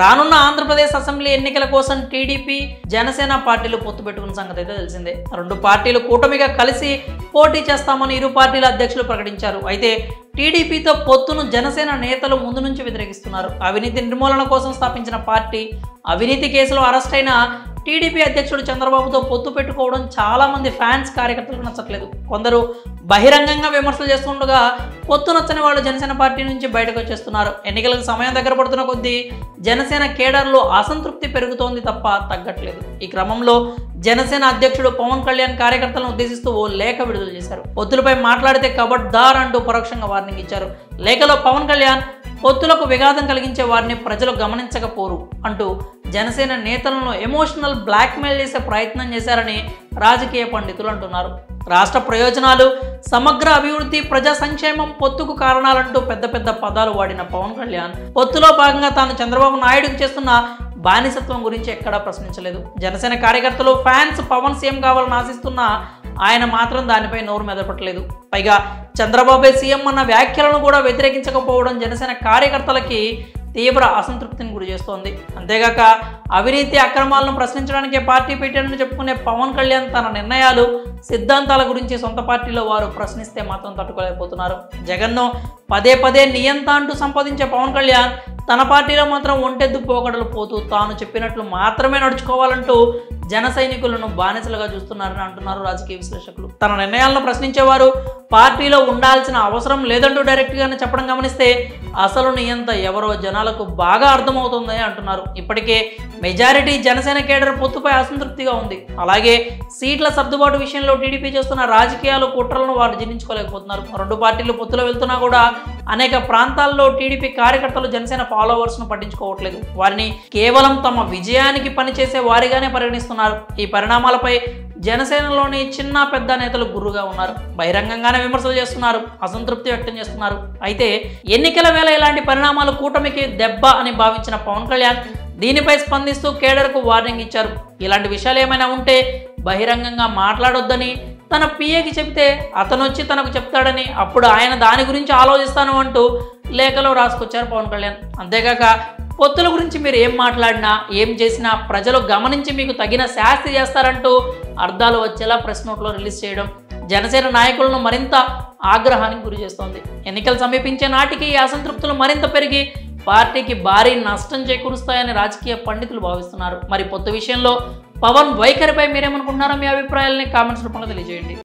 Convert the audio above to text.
రానున్న ఆంధ్రప్రదేశ్ అసెంబ్లీ ఎన్నికల కోసం టీడీపీ జనసేన పార్టీలు పొత్తు పెట్టుకున్న సంగతి అయితే తెలిసిందే రెండు పార్టీలు కూటమిగా కలిసి పోటీ చేస్తామని ఇరు పార్టీల అధ్యక్షులు ప్రకటించారు అయితే టీడీపీతో పొత్తును జనసేన నేతలు ముందు నుంచి వ్యతిరేకిస్తున్నారు అవినీతి నిర్మూలన కోసం స్థాపించిన పార్టీ అవినీతి కేసులో అరెస్ట్ అయిన టీడీపీ అధ్యక్షుడు చంద్రబాబుతో పొత్తు పెట్టుకోవడం చాలా మంది ఫ్యాన్స్ కార్యకర్తలకు నచ్చట్లేదు కొందరు బహిరంగంగా విమర్శలు చేస్తుండగా పొత్తు నచ్చని వాళ్ళు జనసేన పార్టీ నుంచి బయటకు వచ్చేస్తున్నారు ఎన్నికలకు సమయం దగ్గర పడుతున్న కొద్దీ జనసేన కేడర్లో అసంతృప్తి పెరుగుతోంది తప్ప తగ్గట్లేదు ఈ క్రమంలో జనసేన అధ్యక్షుడు పవన్ కళ్యాణ్ కార్యకర్తలను ఉద్దేశిస్తూ ఓ లేఖ విడుదల చేశారు పొత్తులపై మాట్లాడితే కబడ్దార్ అంటూ పరోక్షంగా వార్నింగ్ ఇచ్చారు లేఖలో పవన్ కళ్యాణ్ పొత్తులకు విఘాతం కలిగించే వారిని ప్రజలు గమనించకపోరు అంటూ జనసేన నేతలను ఎమోషనల్ బ్లాక్మెయిల్ చేసే ప్రయత్నం చేశారని రాజకీయ పండితులు అంటున్నారు రాష్ట్ర ప్రయోజనాలు సమగ్ర అభివృద్ధి ప్రజా సంక్షేమం పొత్తుకు కారణాలంటూ పెద్ద పెద్ద పదాలు వాడిన పవన్ కళ్యాణ్ పొత్తులో భాగంగా తాను చంద్రబాబు నాయుడుకు చేస్తున్న బానిసత్వం గురించి ఎక్కడా ప్రశ్నించలేదు జనసేన కార్యకర్తలు ఫ్యాన్స్ పవన్ సీఎం కావాలని ఆశిస్తున్నా ఆయన మాత్రం దానిపై నోరు మెదపట్లేదు పైగా చంద్రబాబే సీఎం అన్న వ్యాఖ్యలను కూడా వ్యతిరేకించకపోవడం జనసేన కార్యకర్తలకి తీవ్ర అసంతృప్తిని గురి చేస్తోంది అంతేగాక అవినీతి అక్రమాలను ప్రశ్నించడానికే పార్టీ పెట్టానని చెప్పుకునే పవన్ కళ్యాణ్ తన నిర్ణయాలు సిద్ధాంతాల గురించి సొంత పార్టీలో వారు ప్రశ్నిస్తే మాత్రం తట్టుకోలేకపోతున్నారు జగన్ను పదే పదే నియంత అంటూ సంపాదించే పవన్ కళ్యాణ్ తన పార్టీలో మాత్రం ఒంటెద్దు పోకడలు పోతూ తాను చెప్పినట్లు మాత్రమే నడుచుకోవాలంటూ జన సైనికులను బానిసలుగా చూస్తున్నారని అంటున్నారు రాజకీయ విశ్లేషకులు తన నిర్ణయాలను ప్రశ్నించేవారు పార్టీలో ఉండాల్సిన అవసరం లేదంటూ డైరెక్ట్గానే చెప్పడం గమనిస్తే అసలు నియంత ఎవరో జనాలకు బాగా అర్థమవుతుంది అంటున్నారు ఇప్పటికే మెజారిటీ జనసేన కేడర్ పొత్తుపై అసంతృప్తిగా ఉంది అలాగే సీట్ల సర్దుబాటు విషయంలో టీడీపీ చేస్తున్న రాజకీయాలు కుట్రలను వారు జీర్ణించుకోలేకపోతున్నారు రెండు పార్టీలు పొత్తులో వెళ్తున్నా కూడా అనేక ప్రాంతాల్లో టీడీపీ కార్యకర్తలు జనసేన ఫాలోవర్స్ను పట్టించుకోవట్లేదు వారిని కేవలం తమ విజయానికి పనిచేసే వారిగానే పరిగణిస్తున్నారు ఈ పరిణామాలపై జనసేనలోని చిన్న పెద్ద నేతలు గుర్రుగా ఉన్నారు బహిరంగంగానే విమర్శలు చేస్తున్నారు అసంతృప్తి వ్యక్తం చేస్తున్నారు అయితే ఎన్నికల వేళ ఇలాంటి పరిణామాలు కూటమికి దెబ్బ అని భావించిన పవన్ కళ్యాణ్ దీనిపై స్పందిస్తూ కేడర్కు వార్నింగ్ ఇచ్చారు ఇలాంటి విషయాలు ఏమైనా ఉంటే బహిరంగంగా మాట్లాడొద్దని తన పిఏకి చెప్తే అతను వచ్చి తనకు చెప్తాడని అప్పుడు ఆయన దాని గురించి ఆలోచిస్తాను అంటూ లేఖలో రాసుకొచ్చారు పవన్ కళ్యాణ్ అంతేకాక పొత్తుల గురించి మీరు ఏం మాట్లాడినా ఏం చేసినా ప్రజలు గమనించి మీకు తగిన శాస్తి చేస్తారంటూ అర్థాలు వచ్చేలా ప్రెస్ నోట్లో రిలీజ్ చేయడం జనసేన నాయకులను మరింత ఆగ్రహానికి గురి చేస్తోంది ఎన్నికలు సమీపించే నాటికి ఈ అసంతృప్తులు మరింత పెరిగి పార్టీకి భారీ నష్టం చేకూరుస్తాయని రాజకీయ పండితులు భావిస్తున్నారు మరి పొత్తు విషయంలో పవన్ వైఖరిపై మీరేమనుకుంటున్నారో మీ అభిప్రాయాలని కామెంట్స్ రూపంలో తెలియజేయండి